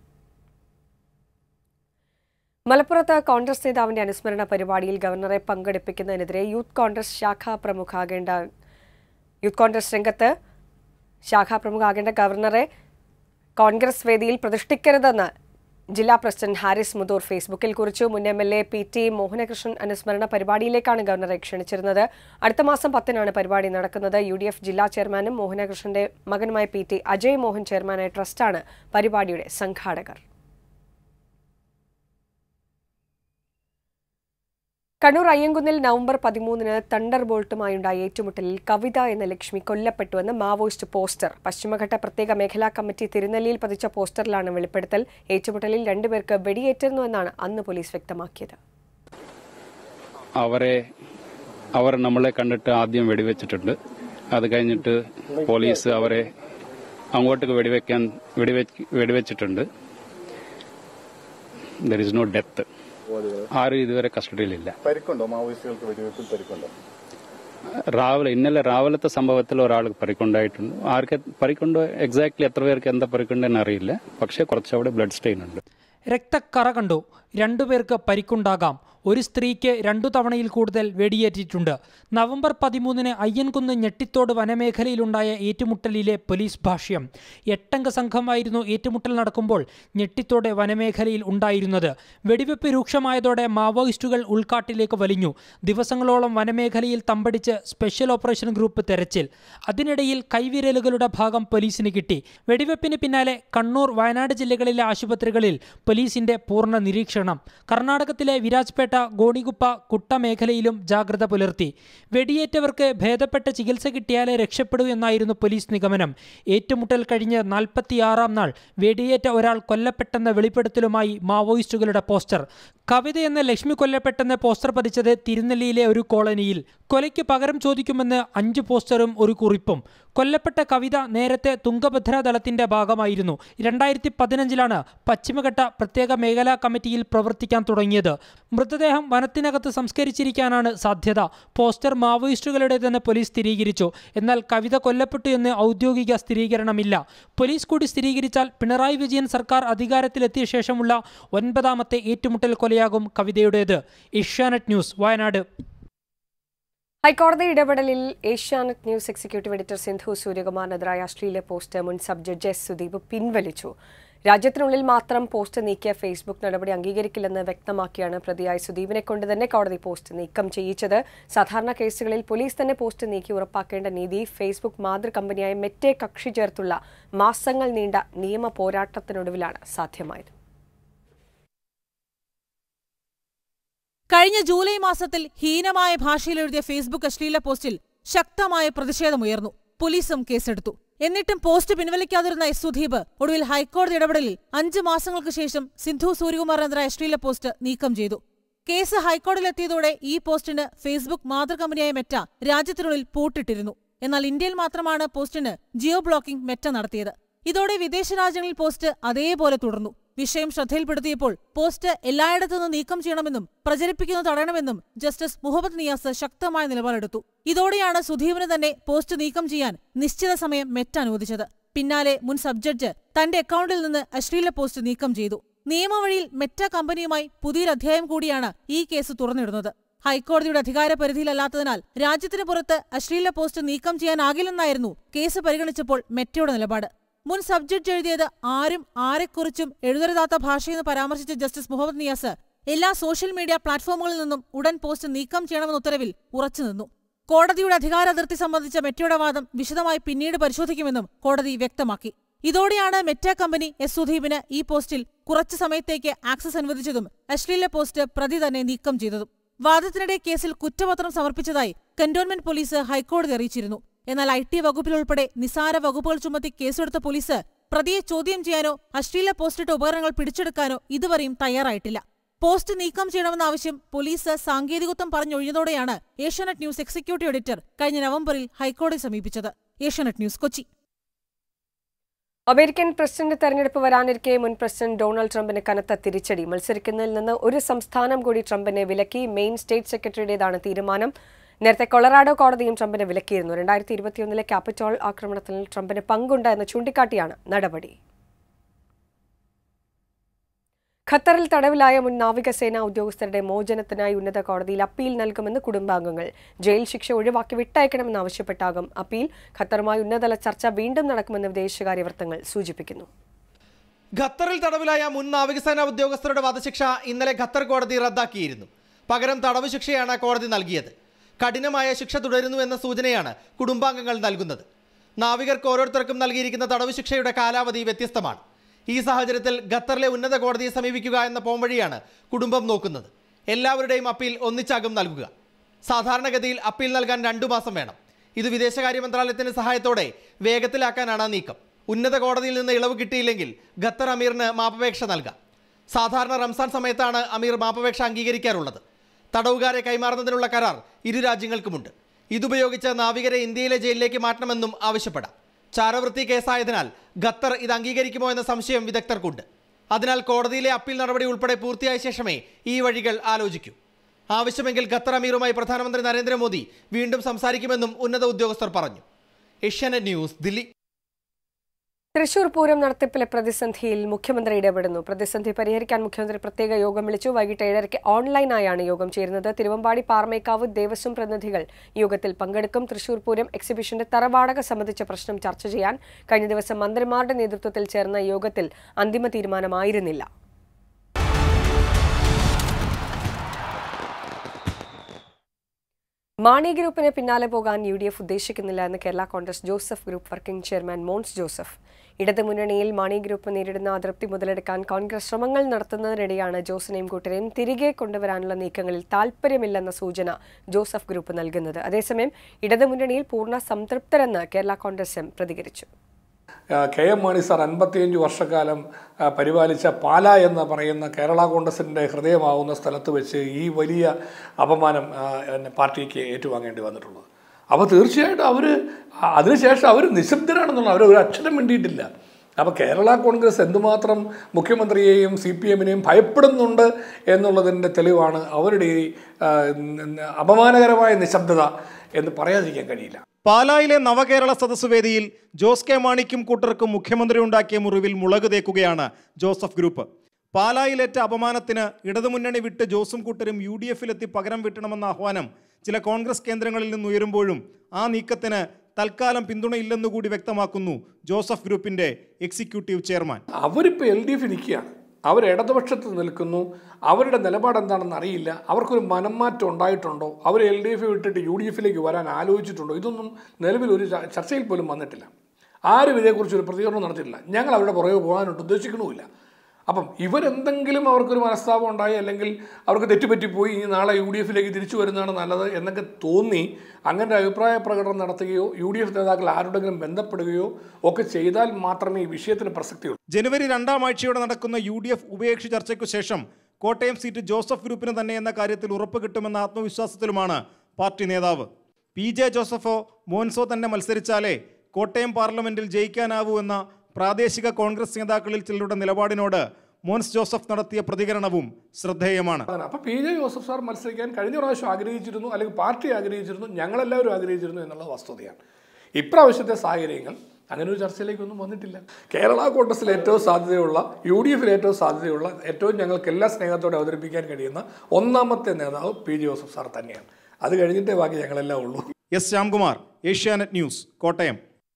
മലപ്പുറത്ത് കോൺഗ്രസ് നേതാവിന്റെ അനുസ്മരണ പരിപാടിയിൽ ഗവർണറെ പങ്കെടുപ്പിക്കുന്നതിനെതിരെ യൂത്ത് കോൺഗ്രസ് ശാഖാ പ്രമുഖാകേണ്ട യൂത്ത് കോൺഗ്രസ് രംഗത്ത് ശാഖാ പ്രമുഖാകേണ്ട ഗവർണറെ കോൺഗ്രസ് വേദിയിൽ പ്രതിഷ്ഠിക്കരുതെന്ന് ജില്ലാ പ്രസിഡന്റ് ഹാരിസ് മുതൂർ ഫേസ്ബുക്കിൽ കുറിച്ചു മുൻ M L A P T Mohanakrishnan അനുസ്മരണ പരിപാടിയിലേക്കാണ് ഗവർണറെ ക്ഷണിച്ചിരുന്നത് അടുത്ത മാസം പത്തിനാണ് പരിപാടി നടക്കുന്നത് യു ഡി എഫ് ജില്ലാ ചെയർമാനും മോഹനകൃഷ്ണന്റെ മകനുമായ പി ടി അജയ് മോഹൻ ചെയർമാനായ ട്രസ്റ്റാണ് പരിപാടിയുടെ സംഘാടകർ കണ്ണൂർ അയ്യങ്കുന്നിൽ നവംബർ പതിമൂന്നിന് തണ്ടർ ബോൾട്ടുമായുണ്ടായ ഏറ്റുമുട്ടലിൽ കവിത എന്ന ലക്ഷ്മി കൊല്ലപ്പെട്ടുവെന്ന് മാവോയിസ്റ്റ് പോസ്റ്റർ പശ്ചിമഘട്ട പ്രത്യേക മേഖലാ കമ്മിറ്റി തിരുനെല്ലിയിൽ പതിച്ച പോസ്റ്ററിലാണ് വെളിപ്പെടുത്തൽ ഏറ്റുമുട്ടലിൽ രണ്ടുപേർക്ക് വെടിയേറ്റിരുന്നുവെന്നാണ് അന്ന് പോലീസ് വ്യക്തമാക്കിയത് അവരെ അവർ നമ്മളെ കണ്ടിട്ട് ആദ്യം വെടിവെച്ചിട്ടുണ്ട് അത് കഴിഞ്ഞിട്ട് പോലീസ് അവരെ അങ്ങോട്ടേക്ക് വെടിവെക്കാൻ വെടിവെച്ച് വെടിവെച്ചിട്ടുണ്ട് ദർ ഇസ് നോ ഡെത്ത് ആരും ഇതുവരെ കസ്റ്റഡിയിലില്ല പരിക്കുണ്ടോ മാവോയിസ്റ്റുകൾക്ക് വെടിവെപ്പിൽ പരിക്കുണ്ടോ രാവിലെ ഇന്നലെ രാവിലത്തെ സംഭവത്തിൽ ഒരാൾക്ക് പരിക്കുണ്ടായിട്ടുണ്ട് ആർക്ക് പരിക്കുണ്ടോ എക്സാക്ട്ലി എത്ര പേർക്ക് എന്താ പരിക്കുണ്ടെന്ന് അറിയില്ല പക്ഷേ കുറച്ചവിടെ ബ്ലഡ് സ്റ്റെയിൻ ഉണ്ട് രക്തക്കറ കണ്ടു രണ്ടുപേർക്ക് പരിക്കുണ്ടാകാം ഒരു സ്ത്രീക്ക് രണ്ടു തവണയിൽ കൂടുതൽ വെടിയേറ്റിട്ടുണ്ട് നവംബർ പതിമൂന്നിന് അയ്യൻകുന്ന് ഞെട്ടിത്തോട് വനമേഖലയിലുണ്ടായ ഏറ്റുമുട്ടലിലെ പോലീസ് ഭാഷ്യം എട്ടംഗ സംഘമായിരുന്നു ഏറ്റുമുട്ടൽ നടക്കുമ്പോൾ ഞെട്ടിത്തോട് വനമേഖലയിൽ ഉണ്ടായിരുന്നത് വെടിവെപ്പ് രൂക്ഷമായതോടെ മാവോയിസ്റ്റുകൾ ഉൾക്കാട്ടിലേക്ക് വലിഞ്ഞു ദിവസങ്ങളോളം വനമേഖലയിൽ തമ്പടിച്ച് സ്പെഷ്യൽ ഓപ്പറേഷൻ ഗ്രൂപ്പ് തെരച്ചിൽ അതിനിടയിൽ കൈവിരലുകളുടെ ഭാഗം പോലീസിന് കിട്ടി വെടിവെപ്പിന് പിന്നാലെ കണ്ണൂർ വയനാട് ജില്ലകളിലെ ആശുപത്രികളിൽ പോലീസിന്റെ പൂർണ്ണ നിരീക്ഷണം കർണാടകത്തിലെ വിരാജ്പേട്ട ഗോണികുപ്പ കുട്ട മേഖലയിലും ജാഗ്രത പുലർത്തി വെടിയേറ്റവർക്ക് ഭേദപ്പെട്ട ചികിത്സ കിട്ടിയാലേ രക്ഷപ്പെടൂ എന്നായിരുന്നു പോലീസ് നിഗമനം ഏറ്റുമുട്ടൽ കഴിഞ്ഞ് നാൽപ്പത്തിയാറാം നാൾ വെടിയേറ്റ ഒരാൾ കൊല്ലപ്പെട്ടെന്ന വെളിപ്പെടുത്തലുമായി മാവോയിസ്റ്റുകളുടെ പോസ്റ്റർ കവിത എന്ന ലക്ഷ്മി കൊല്ലപ്പെട്ടെന്ന് പോസ്റ്റർ പതിച്ചത് തിരുനെല്ലിയിലെ ഒരു കോളനിയിൽ കൊലയ്ക്ക് പകരം ചോദിക്കുമെന്ന് അഞ്ച് പോസ്റ്ററും ഒരു കുറിപ്പും കൊല്ലപ്പെട്ട കവിത നേരത്തെ തുംഗഭദ്ര ദളത്തിന്റെ ഭാഗമായിരുന്നു രണ്ടായിരത്തി പതിനഞ്ചിലാണ് പശ്ചിമഘട്ട പ്രത്യേക മേഖലാ കമ്മിറ്റിയിൽ പ്രവർത്തിക്കാൻ തുടങ്ങിയത് മൃതദേഹം വനത്തിനകത്ത് സംസ്കരിച്ചിരിക്കാനാണ് സാധ്യത പോസ്റ്റർ മാവോയിസ്റ്റുകളുടേതെന്ന് പോലീസ് സ്ഥിരീകരിച്ചു എന്നാൽ കവിത കൊല്ലപ്പെട്ടു എന്ന് ഔദ്യോഗിക സ്ഥിരീകരണമില്ല പോലീസ് കൂടി സ്ഥിരീകരിച്ചാൽ പിണറായി വിജയൻ സർക്കാർ അധികാരത്തിലെത്തിയ ശേഷമുള്ള ഒൻപതാമത്തെ ഏറ്റുമുട്ടൽ കൊലയാകും കവിതയുടേത് ഏഷ്യാനെറ്റ് ന്യൂസ് വയനാട് ഹൈക്കോടതി ഇടപെടലിൽ Asianet News executive editor Sindhu സൂര്യകുമാറിനെതിരായ അശ്ലീല പോസ്റ്റ് മുൻ സബ് ജഡ്ജ് എസ് സുദീപ് പിൻവലിച്ചു രാജ്യത്തിനുള്ളിൽ മാത്രം പോസ്റ്റ് നീക്കിയ ഫേസ്ബുക്ക് നടപടി അംഗീകരിക്കില്ലെന്ന് വ്യക്തമാക്കിയാണ് പ്രതിയായ സുദീപിനെ കൊണ്ട് തന്നെ കോടതി പോസ്റ്റ് നീക്കം ചെയ്യിച്ചത് സാധാരണ കേസുകളിൽ പോലീസ് തന്നെ പോസ്റ്റ് നീക്കി ഉറപ്പാക്കേണ്ട നീതി ഫേസ്ബുക്ക് മാതൃ കമ്പനിയായ മെറ്റെ കക്ഷി ചേർത്തുള്ള മാസങ്ങൾ നീണ്ട നിയമ പോരാട്ടത്തിനൊടുവിലാണ് സാധ്യമായത് കഴിഞ്ഞ ജൂലൈ മാസത്തിൽ ഹീനമായ ഭാഷയിൽ എഴുതിയ ഫേസ്ബുക്ക് അശ്ലീല പോസ്റ്റിൽ ശക്തമായ പ്രതിഷേധമുയർന്നു പോലീസും കേസെടുത്തു എന്നിട്ടും പോസ്റ്റ് പിൻവലിക്കാതിരുന്ന എസ് സുധീപ് ഒടുവിൽ ഹൈക്കോടതി ഇടപെടലിൽ അഞ്ച് മാസങ്ങൾക്ക് ശേഷം സിന്ധു സൂര്യകുമാറിനെതിരായ അശ്ലീല പോസ്റ്റ് നീക്കം ചെയ്തു കേസ് ഹൈക്കോടതിയിലെത്തിയതോടെ ഈ പോസ്റ്റിന് ഫേസ്ബുക്ക് മാതൃകമ്പനിയായ മെറ്റ രാജ്യത്തിനുള്ളിൽ പൂട്ടിട്ടിരുന്നു എന്നാൽ ഇന്ത്യയിൽ മാത്രമാണ് പോസ്റ്റിന് ജിയോ ബ്ലോക്കിംഗ് മെറ്റ നടത്തിയത് ഇതോടെ വിദേശ രാജ്യങ്ങളിൽ പോസ്റ്റ് അതേപോലെ തുടർന്നു വിഷയം ശ്രദ്ധയിൽപ്പെടുത്തിയപ്പോൾ പോസ്റ്റ് എല്ലായിടത്തു നിന്ന് നീക്കം ചെയ്യണമെന്നും പ്രചരിപ്പിക്കുന്നത് തടയണമെന്നും ജസ്റ്റിസ് മുഹമ്മദ് നിയാസ് ശക്തമായ നിലപാടെടുത്തു ഇതോടെയാണ് സുധീപിന് തന്നെ പോസ്റ്റ് നീക്കം ചെയ്യാൻ നിശ്ചിത സമയം മെറ്റ് അനുവദിച്ചത് പിന്നാലെ മുൻ സബ് ജഡ്ജ് തന്റെ അക്കൗണ്ടിൽ നിന്ന് അശ്ലീല പോസ്റ്റ് നീക്കം ചെയ്തു നിയമവഴിയിൽ മെറ്റ കമ്പനിയുമായി പുതിയൊരു അധ്യായം കൂടിയാണ് ഈ കേസ് തുറന്നിടുന്നത് ഹൈക്കോടതിയുടെ അധികാര പരിധിയിലല്ലാത്തതിനാൽ രാജ്യത്തിന് പുറത്ത് അശ്ലീല പോസ്റ്റ് നീക്കം ചെയ്യാനാകില്ലെന്നായിരുന്നു കേസ് പരിഗണിച്ചപ്പോൾ മെറ്റയുടെ നിലപാട് മുൻ സബ് ജഡ്ജ് എഴുതിയത് ആരും ആരെക്കുറിച്ചും എഴുതരുതാത്ത ഭാഷയെന്ന് പരാമർശിച്ച ജസ്റ്റിസ് മുഹമ്മദ് നിയാസ് എല്ലാ സോഷ്യൽ മീഡിയ പ്ലാറ്റ്ഫോമുകളിൽ നിന്നും ഉടൻ പോസ്റ്റ് നീക്കം ചെയ്യണമെന്ന ഉത്തരവിൽ ഉറച്ചുനിന്നു കോടതിയുടെ അധികാര അതിർത്തി സംബന്ധിച്ച മെറ്റയുടെ വാദം വിശദമായി പിന്നീട് പരിശോധിക്കുമെന്നും കോടതി വ്യക്തമാക്കി ഇതോടെയാണ് മെറ്റ കമ്പനി എസ് സുധീപിന് ഈ പോസ്റ്റിൽ കുറച്ചു സമയത്തേക്ക് ആക്സസ് അനുവദിച്ചതും അശ്ലീല പോസ്റ്റ് പ്രതി തന്നെ നീക്കം ചെയ്തതും വാദത്തിനിടെ കേസിൽ കുറ്റപത്രം സമർപ്പിച്ചതായി കന്റോൺമെന്റ് പോലീസ് ഹൈക്കോടതി അറിയിച്ചിരുന്നു എന്നാൽ ഐ ടി വകുപ്പിലുൾപ്പെടെ നിസാര വകുപ്പുകൾ ചുമത്തി കേസെടുത്ത പോലീസ് പ്രതിയെ ചോദ്യം ചെയ്യാനോ അശ്ലീല പോസ്റ്റിട്ട ഉപകരണങ്ങൾ പിടിച്ചെടുക്കാനോ ഇതുവരെയും തയ്യാറായിട്ടില്ല പോസ്റ്റ് നീക്കം ചെയ്യണമെന്ന ആവശ്യം പോലീസ് സാങ്കേതികത്വം പറഞ്ഞൊഴിഞ്ഞതോടെയാണ് ഏഷ്യാനെറ്റ് ന്യൂസ് എക്സിക്യൂട്ടീവ് എഡിറ്റർ കഴിഞ്ഞ നവംബറിൽ ഹൈക്കോടതി സമീപിച്ചത് Asianet News Kochi American president തെരഞ്ഞെടുപ്പ് വരാനിരിക്കെ മുൻ പ്രസിഡന്റ് ഡൊണാൾഡ് ട്രംപിന് കനത്ത തിരിച്ചടി മത്സരിക്കുന്നതിൽ നിന്ന് ഒരു സംസ്ഥാനം കൂടി ട്രംപിനെ വിലക്കി മെയിൻ സ്റ്റേറ്റ് സെക്രട്ടറിയുടേതാണ് തീരുമാനം നേരത്തെ കൊളറാഡോ കോടതിയും ട്രംപിനെ വിലക്കിയിരുന്നു രണ്ടായിരത്തി ഇരുപത്തിയൊന്നിലെ ക്യാപിറ്റോൾ ആക്രമണത്തിൽ ട്രംപിന് പങ്കുണ്ട് എന്ന് ചൂണ്ടിക്കാട്ടിയാണ് നടപടി ഖത്തറിൽ തടവിലായ മുൻ നാവികസേന ഉദ്യോഗസ്ഥരുടെ മോചനത്തിനായി ഉന്നത കോടതിയിൽ അപ്പീൽ നൽകുമെന്ന് കുടുംബാംഗങ്ങൾ ജയിൽ ശിക്ഷ ഒഴിവാക്കി വിട്ടയക്കണമെന്നാവശ്യപ്പെട്ടാകും അപ്പീൽ ഖത്തറുമായി ഉന്നതതല ചർച്ച വീണ്ടും നടക്കുമെന്ന് വിദേശകാര്യ വൃത്തങ്ങൾ സൂചിപ്പിക്കുന്നു ഖത്തറിൽ തടവിലായ മുൻ നാവികസേന ഉദ്യോഗസ്ഥരുടെ വധശിക്ഷ ഇന്നലെ ഖത്തർ കോടതി റദ്ദാക്കിയിരുന്നു പകരം തടവ് ശിക്ഷയാണ് കോടതി നൽകിയത് കഠിനമായ ശിക്ഷ തുടരുന്നു എന്ന സൂചനയാണ് കുടുംബാംഗങ്ങൾ നൽകുന്നത് നാവികർക്ക് ഓരോരുത്തർക്കും നൽകിയിരിക്കുന്ന തടവ് ശിക്ഷയുടെ കാലാവധി വ്യത്യസ്തമാണ് ഈ സാഹചര്യത്തിൽ ഖത്തറിലെ ഉന്നത കോടതിയെ സമീപിക്കുക എന്ന പോംവഴിയാണ് കുടുംബം നോക്കുന്നത് എല്ലാവരുടെയും അപ്പീൽ ഒന്നിച്ചാകും നൽകുക സാധാരണഗതിയിൽ അപ്പീൽ നൽകാൻ രണ്ടു മാസം വേണം ഇത് വിദേശകാര്യ മന്ത്രാലയത്തിന്റെ സഹായത്തോടെ വേഗത്തിലാക്കാനാണ് നീക്കം ഉന്നത കോടതിയിൽ നിന്ന് ഇളവ് കിട്ടിയില്ലെങ്കിൽ ഖത്തർ അമീറിന് മാപ്പപേക്ഷ നൽകാം സാധാരണ റംസാൻ സമയത്താണ് അമീർ മാപ്പപേക്ഷ അംഗീകരിക്കാറുള്ളത് തടവുകാരെ കൈമാറുന്നതിനുള്ള കരാർ ഇരു രാജ്യങ്ങൾക്കുമുണ്ട് ഇതുപയോഗിച്ച് നാവികരെ ഇന്ത്യയിലെ ജയിലിലേക്ക് മാറ്റണമെന്നും ആവശ്യപ്പെടാം ചാരവൃത്തി കേസായതിനാൽ ഖത്തർ ഇത് അംഗീകരിക്കുമോ എന്ന സംശയം വിദഗ്ധർക്കുണ്ട് അതിനാൽ കോടതിയിലെ അപ്പീൽ നടപടി ഉൾപ്പെടെ പൂർത്തിയായ ശേഷമേ ഈ വഴികൾ ആലോചിക്കൂ ആവശ്യമെങ്കിൽ ഖത്തർ അമീറുമായി പ്രധാനമന്ത്രി നരേന്ദ്രമോദി വീണ്ടും സംസാരിക്കുമെന്നും ഉന്നത ഉദ്യോഗസ്ഥർ പറഞ്ഞു ഏഷ്യാനെറ്റ് ന്യൂസ് ദില്ലി തൃശൂർ പൂരം നടത്തിപ്പിലെ പ്രതിസന്ധിയിൽ മുഖ്യമന്ത്രി ഇടപെടുന്നു പ്രതിസന്ധി പരിഹരിക്കാൻ മുഖ്യമന്ത്രി പ്രത്യേക യോഗം വിളിച്ചു വൈകിട്ട് ഏഴരയ്ക്ക് ഓൺലൈനായാണ് യോഗം ചേരുന്നത് തിരുവമ്പാടി പാറമേക്കാവ് ദേവസ്വം പ്രതിനിധികൾ യോഗത്തിൽ പങ്കെടുക്കും തൃശൂർ പൂരം എക്സിബിഷന്റെ തറവാടക സംബന്ധിച്ച പ്രശ്നം ചർച്ച ചെയ്യാൻ കഴിഞ്ഞ ദിവസം മന്ത്രിമാരുടെ നേതൃത്വത്തിൽ ചേർന്ന യോഗത്തിൽ അന്തിമ തീരുമാനമായിരുന്നില്ല മാണി ഗ്രൂപ്പിന് പിന്നാലെ പോകാൻ യു ഡി എഫ് ഉദ്ദേശിക്കുന്നില്ല എന്ന് Kerala Congress Joseph group working chairman Mons Joseph ഇടതുമുന്നണിയിൽ മാണി ഗ്രൂപ്പ് നേരിടുന്ന അതൃപ്തി മുതലെടുക്കാൻ കോൺഗ്രസ് ശ്രമങ്ങൾ നടത്തുന്നതിനിടെയാണ് ജോസിനെയും കൂട്ടരെയും തിരികെ കൊണ്ടുവരാനുള്ള നീക്കങ്ങളിൽ താൽപ്പര്യമില്ലെന്ന സൂചന ജോസഫ് ഗ്രൂപ്പ് നൽകുന്നത് അതേസമയം ഇടതുമുന്നണിയിൽ പൂർണ്ണ സംതൃപ്തരെന്ന് കേരള കോൺഗ്രസ് എം പ്രതികരിച്ചു കെ എം മാണി സാർ അൻപത്തിയഞ്ച് വർഷക്കാലം ആ, പരിപാലിച്ച പാല എന്ന് പറയുന്ന കേരള കോൺഗ്രസിൻ്റെ ഹൃദയമാവുന്ന സ്ഥലത്ത് വെച്ച് ഈ വലിയ അപമാനം ആ, എന്നെ പാർട്ടിക്ക് ഏറ്റുവാങ്ങേണ്ടി വന്നിട്ടുള്ളത് അപ്പോൾ തീർച്ചയായിട്ടും അവർ അതിനുശേഷം അവർ നിശബ്ദരാണെന്നുള്ള അവർ ഒരു അക്ഷരം വേണ്ടിയിട്ടില്ല അപ്പോൾ കേരള കോൺഗ്രസ് എന്തുമാത്രം മുഖ്യമന്ത്രിയെയും സി പി എമ്മിനെയും ഭയപ്പെടുന്നുണ്ട് എന്നുള്ളതിൻ്റെ തെളിവാണ് അവരുടെ ഈ ആ, അപമാനകരമായ നിശബ്ദത എന്ന് പറയാതിരിക്കാൻ കഴിയില്ല പാലായിലെ നവകേരള സദസ് വേദിയിൽ ജോസ് കെ മാണിക്കും കൂട്ടർക്കും മുഖ്യമന്ത്രി ഉണ്ടാക്കിയ മുറിവിൽ മുളക് തേക്കുകയാണ് ജോസഫ് ഗ്രൂപ്പ് പാലായിലേറ്റ അപമാനത്തിന് ഇടതുമുന്നണി വിട്ട് ജോസും കൂട്ടരും യു ഡി എഫിലെത്തി പകരം വീട്ടണമെന്ന ആഹ്വാനം ചില കോൺഗ്രസ് കേന്ദ്രങ്ങളിൽ നിന്ന് ഉയരുമ്പോഴും ആ നീക്കത്തിന് തൽക്കാലം പിന്തുണയില്ലെന്നുകൂടി വ്യക്തമാക്കുന്നു ജോസഫ് ഗ്രൂപ്പിന്റെ എക്സിക്യൂട്ടീവ് ചെയർമാൻ അവരിപ്പോൾ എൽ ഡി എഫ് നിൽക്കുകയാണ് അവർ ഇടതുപക്ഷത്ത് നിൽക്കുന്നു അവരുടെ നിലപാട് എന്താണെന്ന് അറിയില്ല അവർക്കൊരു മനംമാറ്റം ഉണ്ടായിട്ടുണ്ടോ അവർ എൽ ഡി എഫ് വിട്ടിട്ട് യു ഡി എഫിലേക്ക് വരാൻ ആലോചിച്ചിട്ടുണ്ടോ ഇതൊന്നും നിലവിൽ ഒരു ച- ചർച്ചയിൽ പോലും വന്നിട്ടില്ല ആരും ഇതേക്കുറിച്ച് ഒരു പ്രതികരണം നടത്തിയിട്ടില്ല ഞങ്ങൾ അവരുടെ പുറകെ പോകാനായിട്ട് ഉദ്ദേശിക്കണമില്ല അപ്പം ഇവരെന്തെങ്കിലും അവർക്കൊരു മനസ്താപം ഉണ്ടായി അല്ലെങ്കിൽ അവർക്ക് തെറ്റുപറ്റിപ്പോയി ഇനി നാളെ യു ഡി എഫിലേക്ക് തിരിച്ചു വരുന്നതാണ് നല്ലത് എന്നൊക്കെ തോന്നി അങ്ങനെ അഭിപ്രായ പ്രകടനം നടത്തുകയോ യു ഡി എഫ് നേതാക്കൾ ആരുടെങ്കിലും ബന്ധപ്പെടുകയോ ഒക്കെ ചെയ്താൽ മാത്രമേ ഈ വിഷയത്തിന് പ്രസക്തിയുള്ളൂ ജനുവരി രണ്ടാം ആഴ്ചയോടെ നടക്കുന്ന യു ഡി എഫ് ഉഭയകക്ഷി ചർച്ചയ്ക്കു ശേഷം കോട്ടയം സീറ്റ് ജോസഫ് ഗ്രൂപ്പിന് തന്നെ എന്ന കാര്യത്തിൽ ഉറപ്പ് കിട്ടുമെന്ന ആത്മവിശ്വാസത്തിലുമാണ് പാർട്ടി നേതാവ് പി ജെ ജോസഫോ മോൻസോ തന്നെ മത്സരിച്ചാലേ കോട്ടയം പാർലമെന്റിൽ ജയിക്കാനാവൂ എന്ന പ്രാദേശിക കോൺഗ്രസ് നേതാക്കളിൽ ചിലരുടെ നിലപാടിനോട് മോൻസ് ജോസഫ് നടത്തിയ പ്രതികരണവും ശ്രദ്ധേയമാണ് അപ്പൊ പി ജെ ജോസഫ് സാർ മത്സരിക്കാൻ കഴിഞ്ഞ പ്രാവശ്യം ആഗ്രഹിച്ചിരുന്നു അല്ലെങ്കിൽ പാർട്ടി ആഗ്രഹിച്ചിരുന്നു ഞങ്ങളെല്ലാവരും ആഗ്രഹിച്ചിരുന്നു എന്നുള്ള വസ്തുതയാണ് ഇപ്രാവശ്യത്തെ സാഹചര്യങ്ങൾ അങ്ങനെ ഒരു ചർച്ചയിലേക്കൊന്നും വന്നിട്ടില്ല കേരള കോൺഗ്രസിൽ ഏറ്റവും സാധ്യതയുള്ള യു ഡി എഫിൽ ഏറ്റവും സാധ്യതയുള്ള ഏറ്റവും ഞങ്ങൾക്ക് എല്ലാ സ്നേഹത്തോടെ അവതരിപ്പിക്കാൻ കഴിയുന്ന ഒന്നാമത്തെ നേതാവ് പി ജെ ജോസഫ് സാർ തന്നെയാണ് അത് കഴിഞ്ഞിട്ടേ ബാക്കി ഞങ്ങളെല്ലാം ഉള്ളൂ എസ് ശ്യാംകുമാർ ഏഷ്യാനെറ്റ് ന്യൂസ് കോട്ടയം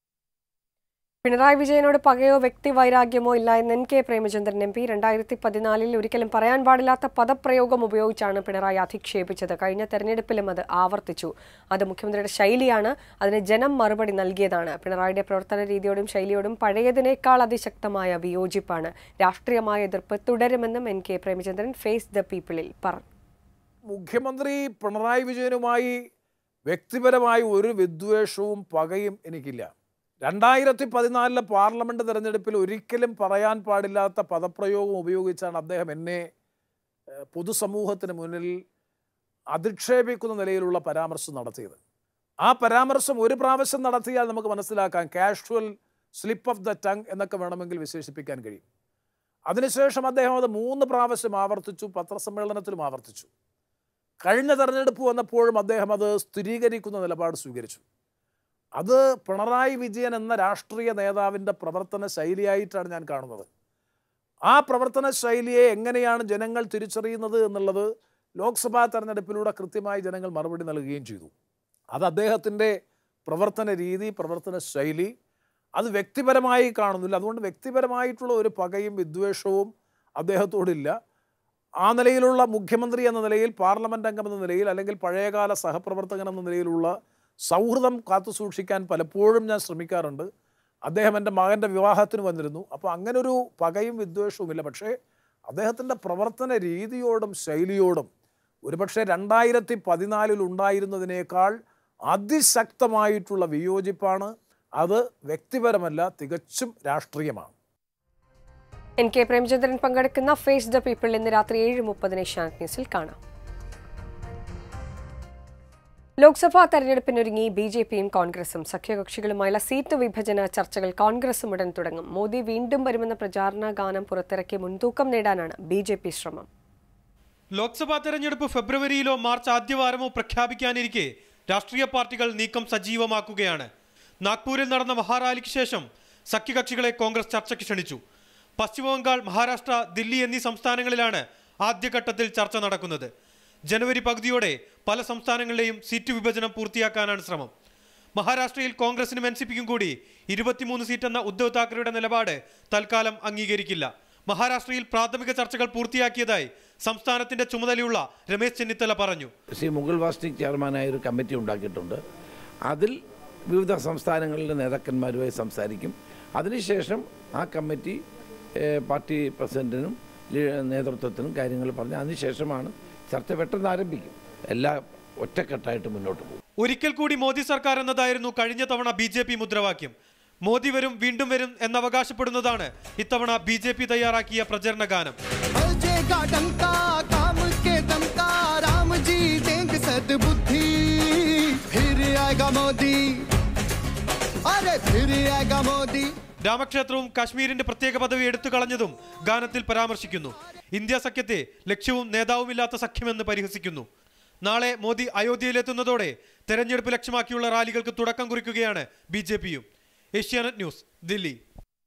പിണറായി വിജയനോട് പകയോ വ്യക്തി വൈരാഗ്യമോ ഇല്ല എന്ന് N K Premachandran M P രണ്ടായിരത്തി പതിനാലിൽ ഒരിക്കലും പറയാൻ പാടില്ലാത്ത പദപ്രയോഗം ഉപയോഗിച്ചാണ് പിണറായി അധിക്ഷേപിച്ചത് കഴിഞ്ഞ തെരഞ്ഞെടുപ്പിലും അത് ആവർത്തിച്ചു അത് മുഖ്യമന്ത്രിയുടെ ശൈലിയാണ് അതിന് ജനം മറുപടി നൽകിയതാണ് പിണറായിയുടെ പ്രവർത്തന രീതിയോടും ശൈലിയോടും പഴയതിനേക്കാൾ അതിശക്തമായ വിയോജിപ്പാണ് രാഷ്ട്രീയമായ എതിർപ്പ് തുടരുമെന്നും N K Premachandran face the പീപ്പിളിൽ പറഞ്ഞു മുഖ്യമന്ത്രി പിണറായി വിജയനുമായി വ്യക്തിപരമായി ഒരു വിദ്വേഷവും പകയും എനിക്കില്ല രണ്ടായിരത്തി പതിനാലിലെ പാർലമെന്റ് തെരഞ്ഞെടുപ്പിൽ ഒരിക്കലും പറയാൻ പാടില്ലാത്ത പദപ്രയോഗം ഉപയോഗിച്ചാണ് അദ്ദേഹം എന്നെ ഏഹ്, പൊതുസമൂഹത്തിന് മുന്നിൽ അധിക്ഷേപിക്കുന്ന നിലയിലുള്ള പരാമർശം നടത്തിയത് ആ പരാമർശം ഒരു പ്രാവശ്യം നടത്തിയാൽ നമുക്ക് മനസ്സിലാക്കാം casual slip of the tongue എന്നൊക്കെ വേണമെങ്കിൽ വിശേഷിപ്പിക്കാൻ കഴിയും അതിനുശേഷം അദ്ദേഹം അത് മൂന്ന് പ്രാവശ്യം ആവർത്തിച്ചു പത്രസമ്മേളനത്തിലും ആവർത്തിച്ചു കഴിഞ്ഞ തെരഞ്ഞെടുപ്പ് വന്നപ്പോഴും അദ്ദേഹം അത് സ്ഥിരീകരിക്കുന്ന നിലപാട് സ്വീകരിച്ചു അത് പിണറായി വിജയൻ എന്ന രാഷ്ട്രീയ നേതാവിൻ്റെ പ്രവർത്തന ശൈലിയായിട്ടാണ് ഞാൻ കാണുന്നത് ആ പ്രവർത്തന ശൈലിയെ എങ്ങനെയാണ് ജനങ്ങൾ തിരിച്ചറിയുന്നത് എന്നുള്ളത് ലോക്സഭാ തെരഞ്ഞെടുപ്പിലൂടെ കൃത്യമായി ജനങ്ങൾ മറുപടി നൽകുകയും ചെയ്തു അത് അദ്ദേഹത്തിൻ്റെ പ്രവർത്തന രീതി പ്രവർത്തന ശൈലി അത് വ്യക്തിപരമായി കാണുന്നില്ല അതുകൊണ്ട് വ്യക്തിപരമായിട്ടുള്ള ഒരു പകയും വിദ്വേഷവും അദ്ദേഹത്തോടില്ല ആ നിലയിലുള്ള മുഖ്യമന്ത്രി എന്ന നിലയിൽ പാർലമെന്റ് അംഗം എന്ന നിലയിൽ അല്ലെങ്കിൽ പഴയകാല സഹപ്രവർത്തകൻ എന്ന നിലയിലുള്ള സൗഹൃദം കാത്തു സൂക്ഷിക്കാൻ പലപ്പോഴും ഞാൻ ശ്രമിക്കാറുണ്ട് അദ്ദേഹം എൻ്റെ മകൻ്റെ വിവാഹത്തിന് വന്നിരുന്നു അപ്പോൾ അങ്ങനെ ഒരു പകയും വിദ്വേഷവുമില്ല പക്ഷേ അദ്ദേഹത്തിൻ്റെ പ്രവർത്തന രീതിയോടും ശൈലിയോടും ഒരുപക്ഷെ രണ്ടായിരത്തി പതിനാലിൽ ഉണ്ടായിരുന്നതിനേക്കാൾ അതിശക്തമായിട്ടുള്ള വിയോജിപ്പാണ് അത് വ്യക്തിപരമല്ല തികച്ചും രാഷ്ട്രീയമാണ് എൻ കെ പ്രേമചന്ദ്രൻ പങ്കെടുക്കുന്ന ഫേസ് ദ പീപ്പിൾ ഇന്ന് രാത്രി ഏഴ് മുപ്പതിന് ഏഷ്യാനെറ്റ് ന്യൂസിൽ കാണാം ലോക്സഭാ തെരഞ്ഞെടുപ്പിനൊരുങ്ങി ബി ജെ പിയും കോൺഗ്രസും സഖ്യകക്ഷികളുമായുള്ള സീറ്റ് വിഭജന ചർച്ചകൾ കോൺഗ്രസും ഉടൻ തുടങ്ങും മോദി വീണ്ടും വരുമെന്ന പ്രചാരണ ഗാനം പുറത്തിറക്കി മുൻതൂക്കം നേടാനാണ് ബി ജെ പി ശ്രമം ലോക്സഭാ തെരഞ്ഞെടുപ്പ് ഫെബ്രുവരിയിലോ മാർച്ച് ആദ്യവാരമോ പ്രഖ്യാപിക്കാനിരിക്കെ രാഷ്ട്രീയ പാർട്ടികൾ നീക്കം സജീവമാക്കുകയാണ് നാഗ്പൂരിൽ നടന്ന മഹാറാലിക്ക് ശേഷം സഖ്യകക്ഷികളെ കോൺഗ്രസ് ചർച്ചയ്ക്ക് ക്ഷണിച്ചു പശ്ചിമബംഗാൾ മഹാരാഷ്ട്ര ദില്ലി എന്നീ സംസ്ഥാനങ്ങളിലാണ് ആദ്യഘട്ടത്തിൽ ചർച്ച നടക്കുന്നത് ജനുവരി പകുതിയോടെ പല സംസ്ഥാനങ്ങളിലെയും സീറ്റ് വിഭജനം പൂർത്തിയാക്കാനാണ് ശ്രമം മഹാരാഷ്ട്രയിൽ കോൺഗ്രസിനും എൻ സി പിക്കും കൂടി ഇരുപത്തിമൂന്ന് സീറ്റ് എന്ന ഉദ്ധവ് താക്കറെയുടെ നിലപാട് തൽക്കാലം അംഗീകരിക്കില്ല മഹാരാഷ്ട്രയിൽ പ്രാഥമിക ചർച്ചകൾ പൂർത്തിയാക്കിയതായി സംസ്ഥാനത്തിന്റെ ചുമതലയുള്ള രമേശ് ചെന്നിത്തല പറഞ്ഞു ശ്രീ മുഗൾ വാസ്റ്റിക് ചെയർമാനായ ഒരു കമ്മിറ്റി ഉണ്ടാക്കിയിട്ടുണ്ട് അതിൽ വിവിധ സംസ്ഥാനങ്ങളിലെ നേതാക്കന്മാരുമായി സംസാരിക്കും അതിനുശേഷം ആ കമ്മിറ്റി ഏഹ്, പാർട്ടി പ്രസിഡന്റിനും ലീ- നേതൃത്വത്തിനും കാര്യങ്ങൾ പറഞ്ഞ് അതിനുശേഷമാണ് ചർച്ച പെട്ടെന്ന് ആരംഭിക്കും എല്ലാ ഒറ്റക്കെട്ടായിട്ട് മുന്നോട്ട് പോകും ഒരിക്കൽ കൂടി മോദി സർക്കാർ എന്നതായിരുന്നു കഴിഞ്ഞ തവണ ബി ജെ പി മുദ്രാവാക്യം മോദി വരും വീണ്ടും വരും എന്നവകാശപ്പെടുന്നതാണ് ഇത്തവണ ബി ജെ പി തയ്യാറാക്കിയ പ്രചരണ ഗാനം बजेगा डंका काम के दमका राम जी देंगे सदबुद्धि फिर आएगा मोदी अरे फिर आएगा मोदी രാമക്ഷേത്രവും കാശ്മീരിന്റെ പ്രത്യേക പദവി എടുത്തു കളഞ്ഞതും ഗാനത്തിൽ പരാമർശിക്കുന്നു ഇന്ത്യ സഖ്യത്തെ ലക്ഷ്യവും നേതാവുമില്ലാത്ത സഖ്യമെന്ന് പരിഹസിക്കുന്നു നാളെ മോദി അയോധ്യയിലെത്തുന്നതോടെ തെരഞ്ഞെടുപ്പ് ലക്ഷ്യമാക്കിയുള്ള റാലികൾക്ക് തുടക്കം കുറിക്കുകയാണ് ബി ജെ പിയും ഏഷ്യാനെറ്റ് ന്യൂസ് ദില്ലി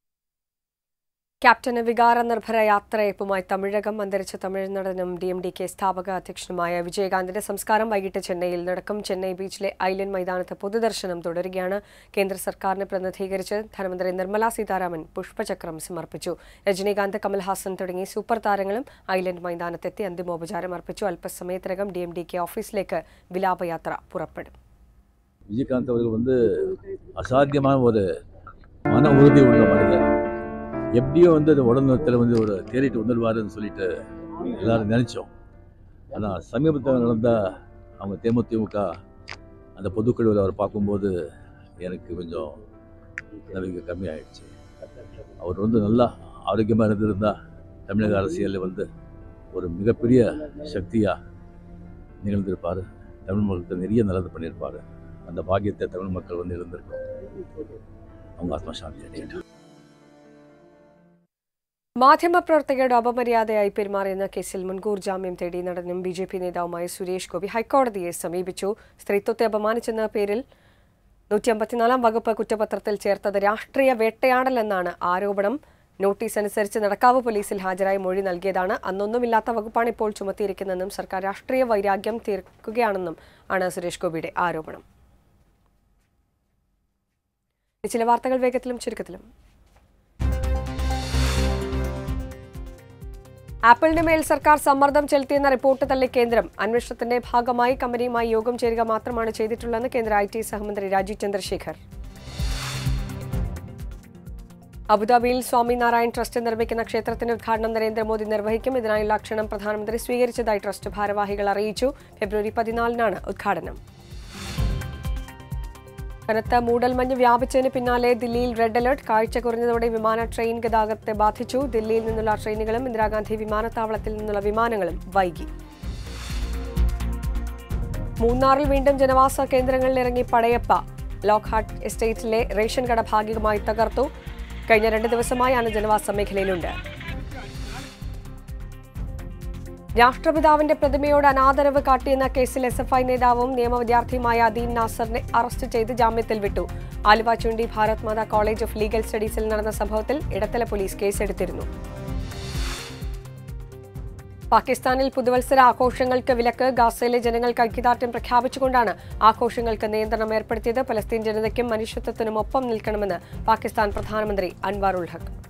ക്യാപ്റ്റന് വികാര നിർഭര യാത്രയപ്പുമായി തമിഴകം അന്തരിച്ച തമിഴ് നടനും ഡി എം ഡി കെ സ്ഥാപക അധ്യക്ഷനുമായ വിജയകാന്തിന്റെ സംസ്കാരം വൈകിട്ട് ചെന്നൈയിൽ നടക്കും ചെന്നൈ ബീച്ചിലെ ഐലൻഡ് മൈതാനത്ത് പൊതുദർശനം തുടരുകയാണ് കേന്ദ്ര സർക്കാരിനെ പ്രതിനിധീകരിച്ച് ധനമന്ത്രി നിർമ്മല സീതാരാമൻ പുഷ്പചക്രം സമർപ്പിച്ചു രജനീകാന്ത് കമൽഹാസൻ തുടങ്ങി സൂപ്പർ താരങ്ങളും ഐലൻഡ് മൈതാനത്തെത്തി അന്തിമോപചാരം അർപ്പിച്ചു അല്പസമയത്തിനകം ഡി എം ഡി കെ ഓഫീസിലേക്ക് വിലാപയാത്ര പുറപ്പെടും விஜயகாந்த் அவர்கள் வந்து அசாத்தியமான ஒரு மன உறுதி உள்ள மனிதர் எப்படியோ வந்து அந்த உடல்நலத்தில் வந்து ஒரு தேறிட்டு வந்துடுவாருன்னு சொல்லிட்டு எல்லாரும் நினச்சோம் ஆனால் சமீபத்தில் நடந்த அவங்க தேமுதிமுக அந்த பொதுக்குழுவில் அவர் பார்க்கும்போது எனக்கு கொஞ்சம் நம்பிக்கை கம்மியாயிடுச்சு அவர் வந்து நல்லா ஆரோக்கியமாக இருந்திருந்தா தமிழக அரசியலில் வந்து ஒரு மிகப்பெரிய சக்தியாக நிகழ்ந்திருப்பார் தமிழ் மக்களுக்கு நிறைய நல்லது பண்ணியிருப்பார் அந்த பாக்கியத்தை தமிழ் மக்கள் வந்து இருந்திருக்கோம் அவங்க ஆத்மா சாந்தி அடையட்டும் മാധ്യമപ്രവർത്തകരുടെ അപമര്യാദയായി പെരുമാറിയെന്ന കേസിൽ മുൻകൂർ ജാമ്യം തേടി നടനും ബി ജെ പി നേതാവുമായ സുരേഷ് ഗോപി ഹൈക്കോടതിയെ സമീപിച്ചു സ്ത്രീത്വത്തെ അപമാനിച്ചെന്ന പേരിൽ നൂറ്റി അമ്പത്തിനാലാം വകുപ്പ് കുറ്റപത്രത്തിൽ ചേർത്തത് രാഷ്ട്രീയ വേട്ടയാടലെന്നാണ് ആരോപണം നോട്ടീസ് അനുസരിച്ച് നടക്കാവ് പോലീസിൽ ഹാജരായി മൊഴി നൽകിയതാണ് അന്നൊന്നുമില്ലാത്ത വകുപ്പാണ് ഇപ്പോൾ ചുമത്തിയിരിക്കുന്നതെന്നും സർക്കാർ രാഷ്ട്രീയ വൈരാഗ്യം തീർക്കുകയാണെന്നും ആണ് സുരേഷ് ഗോപിയുടെ ആരോപണം ചില വാർത്തകൾ വേഗത്തിലും ചുരുക്കത്തിലും ആപ്പിളിന് മേൽ സർക്കാർ സമ്മർദ്ദം ചെലുത്തിയെന്ന റിപ്പോർട്ട് തള്ളി കേന്ദ്രം അന്വേഷണത്തിന്റെ ഭാഗമായി കമ്പനിയുമായി യോഗം ചേരുക മാത്രമാണ് ചെയ്തിട്ടുള്ളതെന്ന് കേന്ദ്ര ഐ ടി സഹമന്ത്രി രാജീവ് ചന്ദ്രശേഖർ അബുദാബിയിൽ സ്വാമിനാരായൺ ട്രസ്റ്റ് നിർമ്മിക്കുന്ന ക്ഷേത്രത്തിന്റെ ഉദ്ഘാടനം നരേന്ദ്രമോദി നിർവഹിക്കും ഇതിനായുള്ള ക്ഷണം പ്രധാനമന്ത്രി സ്വീകരിച്ചതായി ട്രസ്റ്റ് ഭാരവാഹികൾ അറിയിച്ചു ഫെബ്രുവരി പതിനാലിനാണ് ഉദ്ഘാടനം കനത്ത മൂടൽമഞ്ഞ് വ്യാപിച്ചതിന് പിന്നാലെ ദില്ലിയിൽ റെഡ് അലർട്ട് കാഴ്ച കുറഞ്ഞതോടെ വിമാന ട്രെയിൻ ഗതാഗതത്തെ ബാധിച്ചു ദില്ലിയിൽ നിന്നുള്ള ട്രെയിനുകളും ഇന്ദിരാഗാന്ധി വിമാനത്താവളത്തിൽ നിന്നുള്ള വിമാനങ്ങളും വൈകി മൂന്നാറിൽ വീണ്ടും ജനവാസ കേന്ദ്രങ്ങളിൽ ഇറങ്ങി പടയപ്പ ലോക്ഹാർട്ട് എസ്റ്റേറ്റിലെ റേഷൻ കട ഭാഗികമായി തകർത്തു കഴിഞ്ഞ രണ്ട് ദിവസമായാണ് ജനവാസ മേഖലയിലുണ്ട് രാഷ്ട്രപിതാവിന്റെ പ്രതിമയോട് അനാദരവ് കാട്ടിയെന്ന കേസിൽ എസ് എഫ് ഐ നേതാവും നിയമവിദ്യാർത്ഥിയുമായ അദീം നാസറിനെ അറസ്റ്റ് ചെയ്ത് ജാമ്യത്തിൽ വിട്ടു Aluva Chundi Bharat Mata college of legal സ്റ്റഡീസിൽ നടന്ന സംഭവത്തിൽ ഇടത്തല പോലീസ് കേസെടുത്തിരുന്നു പാകിസ്ഥാനിൽ പുതുവത്സര ആഘോഷങ്ങൾക്ക് വിലക്ക് ഗാസയിലെ ജനങ്ങൾക്ക് ഐക്യദാർഢ്യം പ്രഖ്യാപിച്ചുകൊണ്ടാണ് ആഘോഷങ്ങൾക്ക് നിയന്ത്രണം ഏർപ്പെടുത്തിയത് പലസ്തീൻ ജനതയ്ക്കും മനുഷ്യത്വത്തിനും ഒപ്പം നിൽക്കണമെന്ന് പാകിസ്ഥാൻ പ്രധാനമന്ത്രി അൻവാർ ഉൽ ഹക്ക്